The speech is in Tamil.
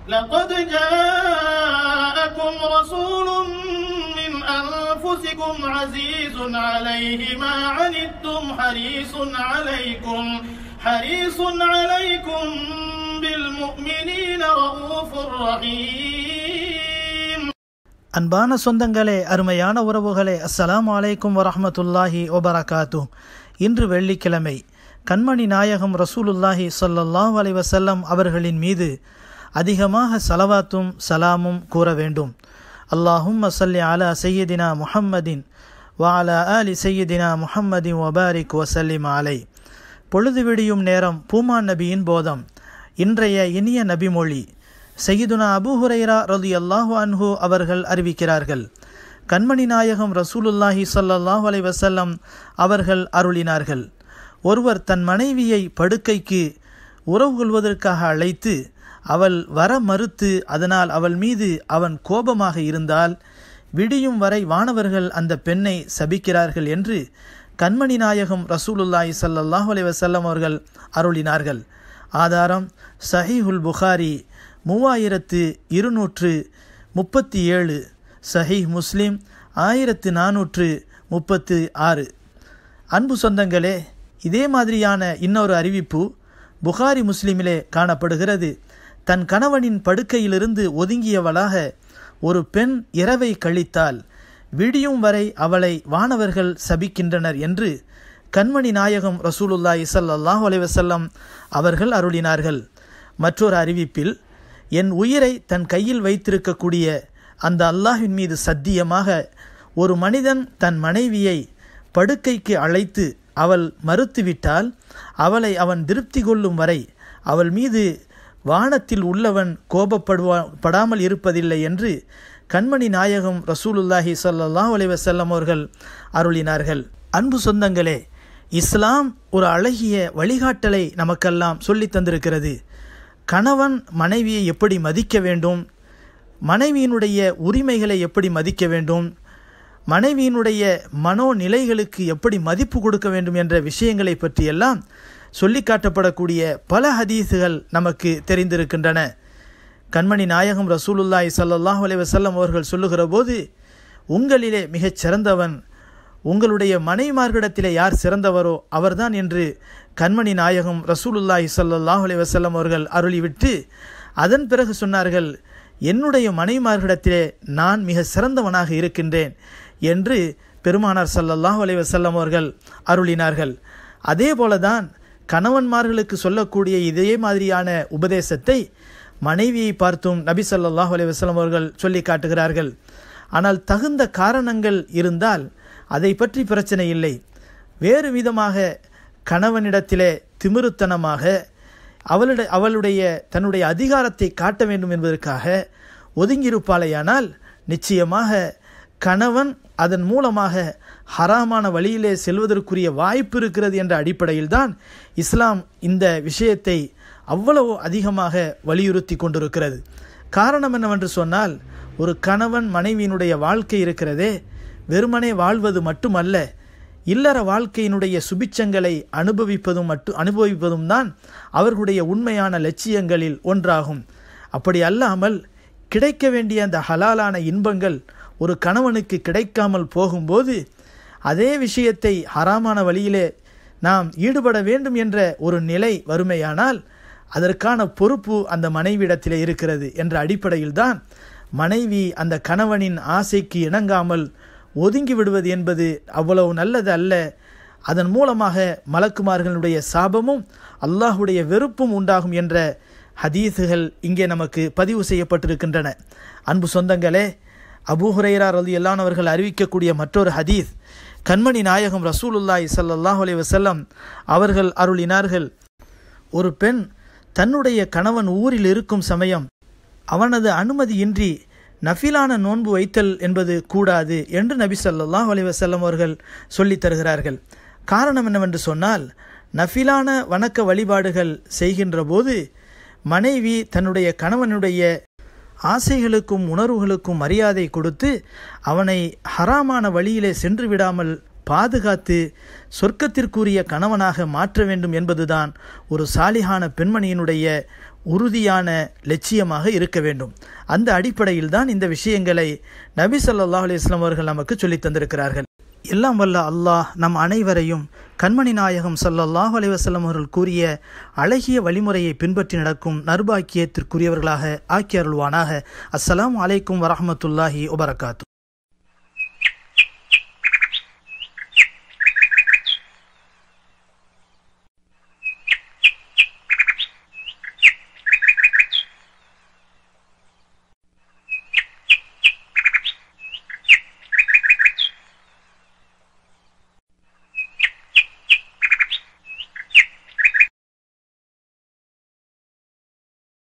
لقد جاءكم رسول من أنفسكم عزيز عليه ما عنتم حريص عليكم حريص عليكم بالمؤمنين رؤوف رحيم அன்பான சொந்தங்களே அருமையான உறவுகளே அஸ்ஸலாமு அலைக்கும் வரஹ்மத்துல்லாஹி வபரகாத்து இன்று வெள்ளிக்கிழமை கண்மணி நாயகம் ரசூலுல்லாஹி ஸல்லல்லாஹு அலைஹி வஸல்லம் அவர்களின் மீது அதிகமாக சலவாத்தும் சலாமும் கூற வேண்டும் அல்லாஹும்ம சல்லி அலா சையதினா முஹம்மதின் வஅலா ஆலி சையதினா முஹம்மதின் வபாரிக் வசல்லிம் அலை பொழுது விடியும் நேரம் பூமான் நபியின் போதம் இன்றைய இனிய நபிமொழி சையதுனா அபூ ஹுரைரா ரலி அல்லாஹு அன்ஹு அவர்கள் அறிவிக்கிறார்கள் கண்மணி நாயகம் ரசூலுல்லாஹி ஸல்லல்லாஹு அலைஹி வஸல்லம் அவர்கள் அருளினார்கள் ஒருவர் தன் மனைவியை படுக்கைக்கு உறவு கொள்வதற்காக அழைத்து அவள் வர மறுத்து அதனால் அவள் மீது அவன் கோபமாக இருந்தால் விடியும் வரை வானவர்கள் அந்த பெண்ணை சபிக்கிறார்கள் என்று கண்மணி நாயகம் ரசூலுல்லாஹி ஸல்லல்லாஹு அலைஹி வஸல்லம் அவர்கள் அருளினார்கள் ஆதாரம் சஹீஹுல் புகாரி மூவாயிரத்து இருநூற்று முப்பத்தி ஏழு சஹீஹ் முஸ்லிம் ஆயிரத்து நானூற்று முப்பத்து ஆறு அன்பு சொந்தங்களே இதே மாதிரியான இன்னொரு அறிவிப்பு புகாரி முஸ்லிமிலே காணப்படுகிறது தன் கணவனின் படுக்கையிலிருந்து ஒதுங்கியவளாக ஒரு பெண் இரவை கழித்தால் விடியும் வரை அவளை வானவர்கள் சபிக்கின்றனர் என்று கண்மணி நாயகம் ரசூலுல்லாஹி ஸல்லல்லாஹு அலைஹி வஸல்லம் அவர்கள் அருளினார்கள் மற்றொரு அறிவிப்பில் என் உயிரை தன் கையில் வைத்திருக்கக்கூடிய அந்த அல்லாஹ்வின் மீது சத்தியமாக ஒரு மனிதன் தன் மனைவியை படுக்கைக்கு அழைத்து அவள் மறுத்துவிட்டால் அவளை அவன் திருப்தி கொள்ளும் வரை அவள் மீது வானத்தில் உள்ளவன் கோபப்படுவா படாமல் இருப்பதில்லை என்று கண்மணி நாயகம் ரசூலுல்லாஹி ஸல்லல்லாஹு அலைஹி வஸல்லம் அவர்கள் அருளினார்கள் அன்பு சொந்தங்களே இஸ்லாம் ஒரு அழகிய வழிகாட்டலை நமக்கெல்லாம் சொல்லித் தந்திருக்கிறது கணவன் மனைவியை எப்படி மதிக்க வேண்டும் மனைவியினுடைய உரிமைகளை எப்படி மதிக்க வேண்டும் மனைவியினுடைய மனோநிலைகளுக்கு எப்படி மதிப்பு கொடுக்க வேண்டும் என்ற விஷயங்களை பற்றியெல்லாம் சொல்லி காட்டப்படக்கூடிய பல ஹதீஸுகள் நமக்கு தெரிந்திருக்கின்றன கண்மணி நாயகம் ரசூலுல்லாஹி ஸல்லல்லாஹு அலைஹி வஸல்லம் அவர்கள் சொல்லுகிற போது உங்களிலே மிகச் சிறந்தவன் உங்களுடைய மனைவிமார்களிடத்திலே யார் சிறந்தவரோ அவர்தான் என்று கண்மணி நாயகம் ரசூலுல்லாஹி ஸல்லல்லாஹு அலைஹி வஸல்லம் அவர்கள் அருளிவிட்டு அதன் பிறகு சொன்னார்கள் என்னுடைய மனைவிமார்களிடத்திலே நான் மிக சிறந்தவனாக இருக்கின்றேன் என்று பெருமானார் ஸல்லல்லாஹு அலைஹி வஸல்லம் அவர்கள் அருளினார்கள் அதே போலதான் கணவன்மார்களுக்கு சொல்லக்கூடிய இதே மாதிரியான உபதேசத்தை மனைவியை பார்த்தும் நபி ஸல்லல்லாஹு அலைஹி வஸல்லம் அவர்கள் சொல்லி காட்டுகிறார்கள் ஆனால் தகுந்த காரணங்கள் இருந்தால் அதை பற்றி பிரச்சனை இல்லை வேறு விதமாக கணவனிடத்திலே திமிருத்தனமாக அவளுடைய அவளுடைய தன்னுடைய அதிகாரத்தை காட்ட வேண்டும் என்பதற்காக ஒதுங்கியிருப்பாளையானால் நிச்சயமாக கணவன் அதன் மூலமாக ஹராமான வழியிலே செல்வதற்குரிய வாய்ப்பு இருக்கிறது என்ற அடிப்படையில்தான் இஸ்லாம் இந்த விஷயத்தை அவ்வளவு அதிகமாக வலியுறுத்தி கொண்டிருக்கிறது காரணம் என்னவென்று சொன்னால் ஒரு கணவன் மனைவியினுடைய வாழ்க்கை இருக்கிறதே வெறுமனே வாழ்வது மட்டுமல்ல இல்லற வாழ்க்கையினுடைய சுபிச்சங்களை அனுபவிப்பதும் மட்டும் அனுபவிப்பதும் தான் அவர்களுடைய உண்மையான லட்சியங்களில் ஒன்றாகும் அப்படி அல்லாமல் கிடைக்க வேண்டிய அந்த ஹலாலான இன்பங்கள் ஒரு கணவனுக்கு கிடைக்காமல் போகும்போது அதே விஷயத்தை ஹராமான வழியிலே நாம் ஈடுபட வேண்டும் என்ற ஒரு நிலை வறுமையானால் அதற்கான பொறுப்பு அந்த மனைவியிடத்திலே இருக்கிறது என்ற அடிப்படையில்தான் மனைவி அந்த கணவனின் ஆசைக்கு இணங்காமல் ஒதுங்கி விடுவது என்பது அவ்வளவு நல்லது அல்ல அதன் மூலமாக மலக்குமார்களுடைய சாபமும் அல்லாஹுடைய வெறுப்பும் உண்டாகும் என்ற ஹதீஸுகள் இங்கே நமக்கு பதிவு செய்யப்பட்டிருக்கின்றன அன்பு சொந்தங்களே அபூஹுரைரா ரலி அவர்கள் அறிவிக்கக்கூடிய மற்றொரு ஹதீஸ் கண்மணி நாயகம் ரசூலுல்லாய் சல்லாஹ் அலி வசல்லம் அவர்கள் அருளினார்கள் ஒரு பெண் தன்னுடைய கணவன் ஊரில் இருக்கும் சமயம் அவனது அனுமதியின்றி நஃபிலான நோன்பு வைத்தல் என்பது கூடாது என்று நபி ஸல்லல்லாஹு அலைஹி வஸல்லம் அவர்கள் சொல்லித் தருகிறார்கள் காரணம் என்னவென்று சொன்னால் நஃபிலான வணக்க வழிபாடுகள் செய்கின்ற போது மனைவி தன்னுடைய கணவனுடைய ஆசைகளுக்கும் உணர்வுகளுக்கும் மரியாதை கொடுத்து அவனை ஹராமான வழியிலே சென்று விடாமல் பாதுகாத்து சொர்க்கத்திற்குரிய கணவனாக மாற்ற வேண்டும் என்பதுதான் ஒரு சாலிகான பெண்மணியினுடைய உறுதியான லட்சியமாக இருக்க வேண்டும் அந்த அடிப்படையில் தான் இந்த விஷயங்களை நபி ஸல்லல்லாஹு அலைஹி வஸல்லம் அவர்கள் நமக்கு சொல்லித் தந்திருக்கிறார்கள் எல்லாம் வல்ல அல்லாஹ் நம் அனைவரையும் கண்மணி நாயகம் ஸல்லல்லாஹு அலைஹி வஸல்லம் அவர்கள் கூறிய அழகிய வழிமுறையை பின்பற்றி நடக்கும் நர்பாக்கியத்திற்குரியவர்களாக ஆக்கி அருள்வானாக அஸ்ஸலாமு அலைக்கும் வரஹ்மத்துல்லாஹி வபரகாத்து